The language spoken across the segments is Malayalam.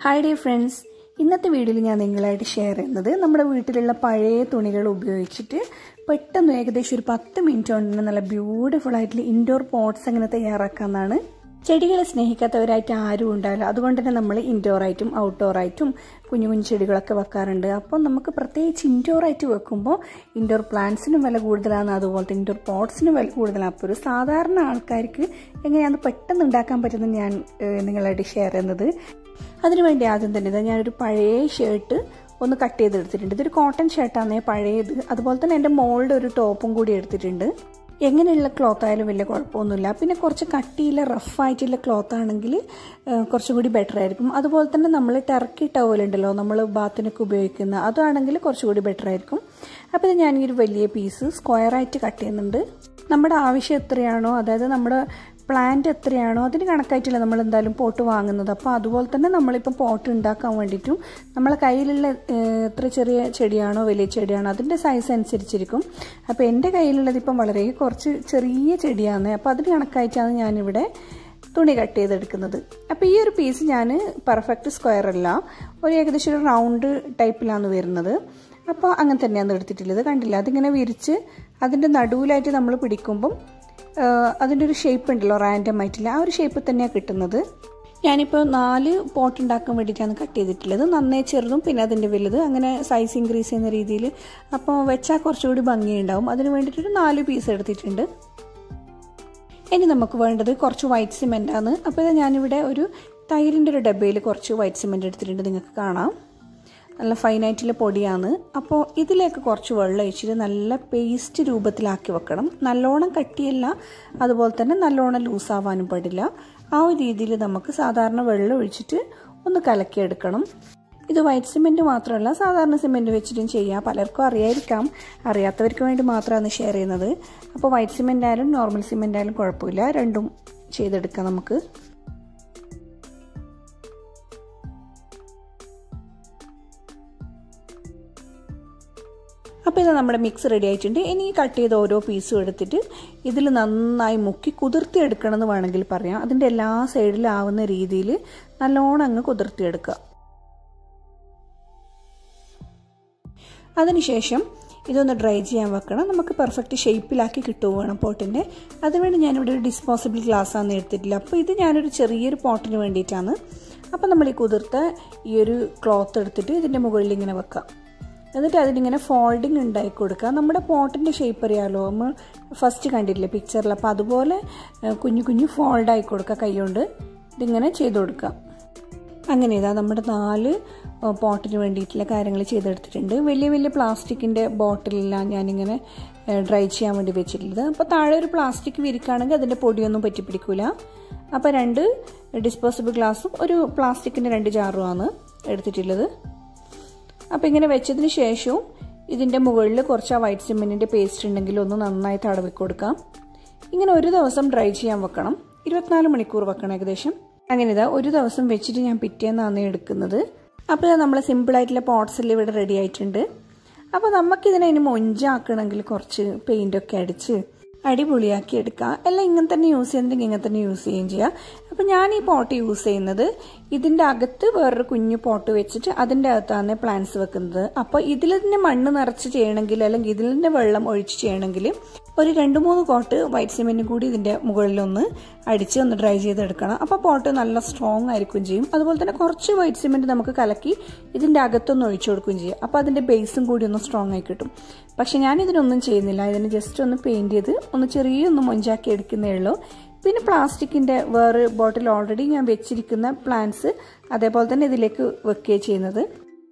ഹായ് ഡേ ഫ്രണ്ട്സ് ഇന്നത്തെ വീഡിയോയിൽ ഞാൻ നിങ്ങളായിട്ട് ഷെയർ ചെയ്യുന്നത് നമ്മുടെ വീട്ടിലുള്ള പഴയ തുണികൾ ഉപയോഗിച്ചിട്ട് പെട്ടെന്ന് ഏകദേശം ഒരു പത്ത് മിനിറ്റ് കൊണ്ട് തന്നെ നല്ല ബ്യൂട്ടിഫുൾ ആയിട്ടുള്ള ഇൻഡോർ പോട്ട്സ് എങ്ങനെ തയ്യാറാക്കാമെന്നാണ് ചെടികളെ സ്നേഹിക്കാത്തവരായിട്ട് ആരും ഉണ്ടാവില്ല അതുകൊണ്ട് തന്നെ നമ്മൾ ഇൻഡോർ ആയിട്ടും ഔട്ട്ഡോർ ആയിട്ടും കുഞ്ഞു കുഞ്ഞു ചെടികളൊക്കെ വെക്കാറുണ്ട് അപ്പോൾ നമുക്ക് പ്രത്യേകിച്ച് ഇൻഡോർ ആയിട്ട് വെക്കുമ്പോൾ ഇൻഡോർ പ്ലാന്റ്സിനും വില കൂടുതലാണ് അതുപോലത്തെ ഇൻഡോർ പോട്ട്സിനും വില കൂടുതലാണ് അപ്പോൾ ഒരു സാധാരണ ആൾക്കാർക്ക് എങ്ങനെയാണ് പെട്ടെന്ന് ഉണ്ടാക്കാൻ പറ്റുന്നത് ഞാൻ നിങ്ങളായിട്ട് ഷെയർ ചെയ്യുന്നത് അതിനുവേണ്ടി ആദ്യം തന്നെ ഇതാ ഞാനൊരു പഴയ ഷർട്ട് ഒന്ന് കട്ട് ചെയ്തെടുത്തിട്ടുണ്ട് ഇതൊരു കോട്ടൺ ഷർട്ടാണ് പഴയത് അതുപോലെ തന്നെ എൻ്റെ മോളുടെ ഒരു ടോപ്പും കൂടി എടുത്തിട്ടുണ്ട് എങ്ങനെയുള്ള ക്ലോത്ത് ആയാലും വലിയ കുഴപ്പമൊന്നുമില്ല പിന്നെ കുറച്ച് കട്ടിയുള്ള റഫായിട്ടുള്ള ക്ലോത്ത് ആണെങ്കിൽ കുറച്ചും കൂടി ബെറ്റർ ആയിരിക്കും അതുപോലെ തന്നെ നമ്മൾ ടർക്കി ടവൽ ഉണ്ടല്ലോ നമ്മൾ ബാത്തിനൊക്കെ ഉപയോഗിക്കുന്ന അതാണെങ്കിൽ കുറച്ചുകൂടി ബെറ്റർ ആയിരിക്കും അപ്പോൾ ഇത് ഞാൻ ഈ ഒരു വലിയ പീസ് സ്ക്വയറായിട്ട് കട്ട് ചെയ്യുന്നുണ്ട് നമ്മുടെ ആവശ്യം എത്രയാണോ അതായത് നമ്മുടെ പ്ലാന്റ് എത്രയാണോ അതിന് കണക്കായിട്ടില്ല നമ്മൾ എന്തായാലും പോട്ട് വാങ്ങുന്നത് അപ്പോൾ അതുപോലെ തന്നെ നമ്മളിപ്പോൾ പോട്ട് ഉണ്ടാക്കാൻ വേണ്ടിയിട്ടും നമ്മളെ കയ്യിലുള്ള എത്ര ചെറിയ ചെടിയാണോ വലിയ ചെടിയാണോ അതിൻ്റെ സൈസ് അനുസരിച്ചിരിക്കും അപ്പോൾ എൻ്റെ കയ്യിലുള്ളത് ഇപ്പം വളരെ കുറച്ച് ചെറിയ ചെടിയാണ് അപ്പോൾ അതിന് കണക്കായിട്ടാണ് ഞാനിവിടെ തുണി കട്ട് ചെയ്തെടുക്കുന്നത് അപ്പോൾ ഈ ഒരു പീസ് ഞാൻ പെർഫെക്റ്റ് സ്ക്വയർ അല്ല ഒരു ഏകദേശം ഒരു റൗണ്ട് ടൈപ്പിലാണ് വരുന്നത് അപ്പോൾ അങ്ങനെ തന്നെയാണ് എടുത്തിട്ടുള്ളത് കണ്ടില്ല അതിങ്ങനെ വിരിച്ച് അതിൻ്റെ നടുവിലായിട്ട് നമ്മൾ പിടിക്കുമ്പം അതിൻ്റെ ഒരു ഷേപ്പ് ഉണ്ടല്ലോ റാൻഡം ആയിട്ടില്ല ആ ഒരു ഷേപ്പ് തന്നെയാണ് കിട്ടുന്നത് ഞാനിപ്പോൾ നാല് പോട്ട് ഉണ്ടാക്കാൻ വേണ്ടിയിട്ടാണ് കട്ട് ചെയ്തിട്ടുള്ളത് നന്നേ ചെറുതും പിന്നെ അതിൻ്റെ വലുത് അങ്ങനെ സൈസ് ഇൻക്രീസ് ചെയ്യുന്ന രീതിയിൽ അപ്പോൾ വെച്ചാൽ കുറച്ചുകൂടി ഭംഗിയുണ്ടാവും അതിന് വേണ്ടിയിട്ടൊരു നാല് പീസ് എടുത്തിട്ടുണ്ട് ഇനി നമുക്ക് വേണ്ടത് കുറച്ച് വൈറ്റ് സിമെൻ്റ് ആണ് അപ്പോൾ ഇത് ഞാനിവിടെ ഒരു തൈരിൻ്റെ ഒരു ഡബ്ബയിൽ കുറച്ച് വൈറ്റ് സിമെൻ്റ് എടുത്തിട്ടുണ്ട് നിങ്ങൾക്ക് കാണാം നല്ല ഫൈനായിട്ടുള്ള പൊടിയാണ് അപ്പോൾ ഇതിലേക്ക് കുറച്ച് വെള്ളം ഒഴിച്ചിട്ട് നല്ല പേസ്റ്റ് രൂപത്തിലാക്കി വെക്കണം നല്ലോണം കട്ടിയല്ല അതുപോലെ തന്നെ നല്ലോണം ലൂസാവാനും പാടില്ല ആ ഒരു രീതിയിൽ നമുക്ക് സാധാരണ വെള്ളം ഒഴിച്ചിട്ട് ഒന്ന് കലക്കിയെടുക്കണം ഇത് വൈറ്റ് സിമെൻറ്റ് മാത്രമല്ല സാധാരണ സിമെൻറ്റ് വെച്ചിട്ടും ചെയ്യാം പലർക്കും അറിയായിരിക്കാം അറിയാത്തവർക്ക് വേണ്ടി മാത്രമാണ് ഷെയർ ചെയ്യുന്നത് അപ്പോൾ വൈറ്റ് സിമെൻ്റ് ആയാലും നോർമൽ സിമെൻ്റ് ആയാലും കുഴപ്പമില്ല രണ്ടും ചെയ്തെടുക്കാം നമുക്ക് അപ്പോൾ ഇത് നമ്മുടെ മിക്സ് റെഡി ആയിട്ടുണ്ട് ഇനി കട്ട് ചെയ്ത ഓരോ പീസും എടുത്തിട്ട് ഇതിൽ നന്നായി മുക്കി കുതിർത്തി എടുക്കണം എന്ന് വേണമെങ്കിൽ പറയാം അതിൻ്റെ എല്ലാ സൈഡിലും ആവുന്ന രീതിയിൽ നല്ലോണം അങ്ങ് കുതിർത്തിയെടുക്കുക അതിനുശേഷം ഇതൊന്ന് ഡ്രൈ ചെയ്യാൻ വെക്കണം നമുക്ക് പെർഫെക്റ്റ് ഷേപ്പിലാക്കി കിട്ടുക വേണം പോട്ടിൻ്റെ അതുവേണ്ടി ഞാനിവിടെ ഒരു ഡിസ്പോസിബിൾ ഗ്ലാസ് ആണ് എടുത്തിട്ടില്ല അപ്പോൾ ഇത് ഞാനൊരു ചെറിയൊരു പോട്ടിന് വേണ്ടിയിട്ടാണ് അപ്പോൾ നമ്മൾ ഈ കുതിർത്ത ഈ ഒരു ക്ലോത്ത് എടുത്തിട്ട് ഇതിൻ്റെ മുകളിൽ ഇങ്ങനെ വെക്കാം എന്നിട്ട് അതിനിങ്ങനെ ഫോൾഡിങ് ഉണ്ടാക്കി കൊടുക്കുക നമ്മുടെ പോട്ടിൻ്റെ ഷേപ്പ് അറിയാമല്ലോ നമ്മൾ ഫസ്റ്റ് കണ്ടിട്ടില്ലേ പിക്ചറിൽ അപ്പോൾ അതുപോലെ കുഞ്ഞു കുഞ്ഞു ഫോൾഡായി കൊടുക്കുക കൈകൊണ്ട് ഇതിങ്ങനെ ചെയ്ത് കൊടുക്കുക അങ്ങനെ ഇതാ നമ്മുടെ നാല് പോട്ടിന് വേണ്ടിയിട്ടുള്ള കാര്യങ്ങൾ ചെയ്തെടുത്തിട്ടുണ്ട് വലിയ വലിയ പ്ലാസ്റ്റിക്കിൻ്റെ ബോട്ടിലെല്ലാം ഞാനിങ്ങനെ ഡ്രൈ ചെയ്യാൻ വേണ്ടി വെച്ചിട്ടുള്ളത് അപ്പോൾ താഴെ ഒരു പ്ലാസ്റ്റിക് വിരിക്കുകയാണെങ്കിൽ അതിൻ്റെ പൊടിയൊന്നും പറ്റിപ്പിടിക്കില്ല അപ്പോൾ രണ്ട് ഡിസ്പോസിബിൾ ഗ്ലാസും ഒരു പ്ലാസ്റ്റിക്കിൻ്റെ രണ്ട് ജാറുമാണ് എടുത്തിട്ടുള്ളത് അപ്പോൾ ഇങ്ങനെ വെച്ചതിന് ശേഷവും ഇതിൻ്റെ മുകളിൽ കുറച്ച് ആ വൈറ്റ് സിമെൻറ്റിൻ്റെ പേസ്റ്റ് ഉണ്ടെങ്കിൽ ഒന്ന് നന്നായി തടവി കൊടുക്കാം ഇങ്ങനെ ഒരു ദിവസം ഡ്രൈ ചെയ്യാൻ വെക്കണം ഇരുപത്തിനാല് മണിക്കൂർ വെക്കണം ഏകദേശം അങ്ങനെ ഇതാ ഒരു ദിവസം വെച്ചിട്ട് ഞാൻ പിറ്റേന്നാണ് എടുക്കുന്നത് അപ്പോൾ നമ്മൾ സിമ്പിളായിട്ടുള്ള പോട്ട്സിൽ ഇവിടെ റെഡി ആയിട്ടുണ്ട് അപ്പോൾ നമുക്കിതിനെ ഇനി മൊഞ്ചാക്കണമെങ്കിൽ കുറച്ച് പെയിൻ്റൊക്കെ അടിച്ച് അടിപൊളിയാക്കി എടുക്കാം എല്ലാം ഇങ്ങനെ തന്നെ യൂസ് ചെയ്യുന്നുണ്ടെങ്കിൽ ഇങ്ങനെ തന്നെ യൂസ് ചെയ്യുകയും ചെയ്യാം അപ്പോൾ ഞാൻ ഈ പോട്ട് യൂസ് ചെയ്യുന്നത് ഇതിൻ്റെ അകത്ത് വേറൊരു കുഞ്ഞു പോട്ട് വെച്ചിട്ട് അതിൻ്റെ അകത്താണ് പ്ലാന്റ്സ് വെക്കുന്നത് അപ്പോൾ ഇതിൽ തന്നെ മണ്ണ് നിറച്ച് ചെയ്യണമെങ്കിൽ അല്ലെങ്കിൽ ഇതിൽ തന്നെ വെള്ളം ഒഴിച്ച് ചെയ്യണമെങ്കിൽ ഒരു രണ്ട് മൂന്ന് കോട്ട് വൈറ്റ് സിമെൻറ്റും കൂടി ഇതിൻ്റെ മുകളിലൊന്ന് അടിച്ച് ഒന്ന് ഡ്രൈ ചെയ്തെടുക്കണം അപ്പോൾ പോട്ട് നല്ല സ്ട്രോങ് ആയിരിക്കും ചെയ്യും അതുപോലെ തന്നെ കുറച്ച് വൈറ്റ് സിമെൻറ്റ് നമുക്ക് കലക്കി ഇതിൻ്റെ അകത്തൊന്ന് ഒഴിച്ചു കൊടുക്കുകയും ചെയ്യും അപ്പോൾ അതിൻ്റെ ബേസും കൂടി ഒന്ന് സ്ട്രോങ് ആയി കിട്ടും പക്ഷെ ഞാൻ ഇതിനൊന്നും ചെയ്യുന്നില്ല ഇതിന് ജസ്റ്റ് ഒന്ന് പെയിൻറ്റ് ചെയ്ത് ഒന്ന് ചെറിയൊന്ന് മൊഞ്ചാക്കി എടുക്കുന്നേ ഉള്ളൂ പിന്നെ പ്ലാസ്റ്റിക്കിൻ്റെ വേറെ ബോട്ടിൽ ഓൾറെഡി ഞാൻ വെച്ചിരിക്കുന്ന പ്ലാന്റ്സ് അതേപോലെ തന്നെ ഇതിലേക്ക് വെക്കുകയാണ് ചെയ്യുന്നത്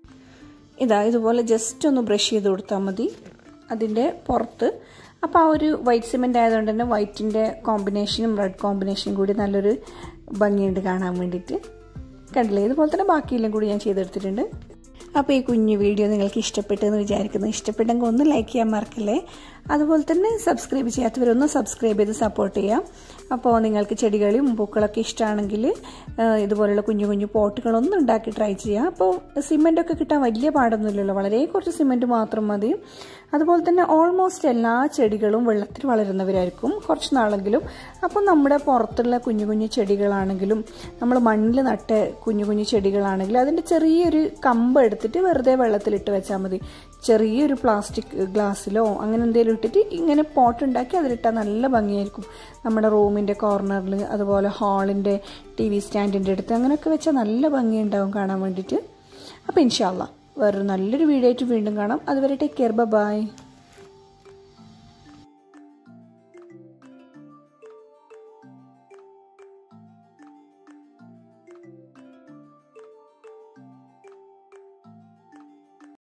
ഇതാ ഇതുപോലെ ജസ്റ്റ് ഒന്ന് ബ്രഷ് ചെയ്ത് കൊടുത്താൽ മതി അതിൻ്റെ പുറത്ത് അപ്പോൾ ആ ഒരു വൈറ്റ് സിമെൻ്റ് ആയതുകൊണ്ട് തന്നെ വൈറ്റിൻ്റെ കോമ്പിനേഷനും റെഡ് കോമ്പിനേഷനും കൂടി നല്ലൊരു ഭംഗിയുണ്ട് കാണാൻ വേണ്ടിയിട്ട് കണ്ടില്ലേ ഇതുപോലെ തന്നെ ബാക്കിയെല്ലാം കൂടി ഞാൻ ചെയ്തെടുത്തിട്ടുണ്ട് അപ്പോൾ ഈ കുഞ്ഞു വീഡിയോ നിങ്ങൾക്ക് ഇഷ്ടപ്പെട്ടെന്ന് വിചാരിക്കുന്നു ഇഷ്ടപ്പെട്ടെങ്കിൽ ഒന്ന് ലൈക്ക് ചെയ്യാൻ മറക്കല്ലേ അതുപോലെ തന്നെ സബ്സ്ക്രൈബ് ചെയ്യാത്തവരൊന്ന് സബ്സ്ക്രൈബ് ചെയ്ത് സപ്പോർട്ട് ചെയ്യാം അപ്പോൾ നിങ്ങൾക്ക് ചെടികളും പൂക്കളൊക്കെ ഇഷ്ടമാണെങ്കിൽ ഇതുപോലുള്ള കുഞ്ഞു കുഞ്ഞു പോട്ടുകളൊന്നും ഉണ്ടാക്കി ട്രൈ ചെയ്യാം അപ്പോൾ സിമെൻ്റൊക്കെ കിട്ടാൻ വലിയ പാടൊന്നുമില്ലല്ലോ വളരെ കുറച്ച് സിമെൻറ്റ് മാത്രം മതി അതുപോലെ തന്നെ ഓൾമോസ്റ്റ് എല്ലാ ചെടികളും വെള്ളത്തിൽ വളരുന്നവരായിരിക്കും കുറച്ച് നാളെങ്കിലും അപ്പോൾ നമ്മുടെ പുറത്തുള്ള കുഞ്ഞു കുഞ്ഞു ചെടികളാണെങ്കിലും നമ്മൾ മണ്ണിൽ നട്ട കുഞ്ഞു കുഞ്ഞു ചെടികളാണെങ്കിലും അതിൻ്റെ ചെറിയൊരു കമ്പ് എടുത്തിട്ട് വെറുതെ വെള്ളത്തിലിട്ട് വെച്ചാൽ മതി ചെറിയൊരു പ്ലാസ്റ്റിക് ഗ്ലാസ്സിലോ അങ്ങനെ എന്തെങ്കിലും ഇട്ടിട്ട് ഇങ്ങനെ പോട്ട് ഉണ്ടാക്കി അതിലിട്ടാൽ നല്ല ഭംഗിയായിരിക്കും നമ്മുടെ റൂമിൻ്റെ കോർണറിൽ അതുപോലെ ഹാളിൻ്റെ ടി വി സ്റ്റാൻഡിൻ്റെ അടുത്ത് അങ്ങനെയൊക്കെ വെച്ചാൽ നല്ല ഭംഗിയുണ്ടാവും കാണാൻ വേണ്ടിയിട്ട് അപ്പോൾ ഇൻഷാല്ല വേറൊരു നല്ലൊരു വീഡിയോ ആയിട്ട് വീണ്ടും കാണാം അതുവരെ ടേക്ക് കെയർ ബൈ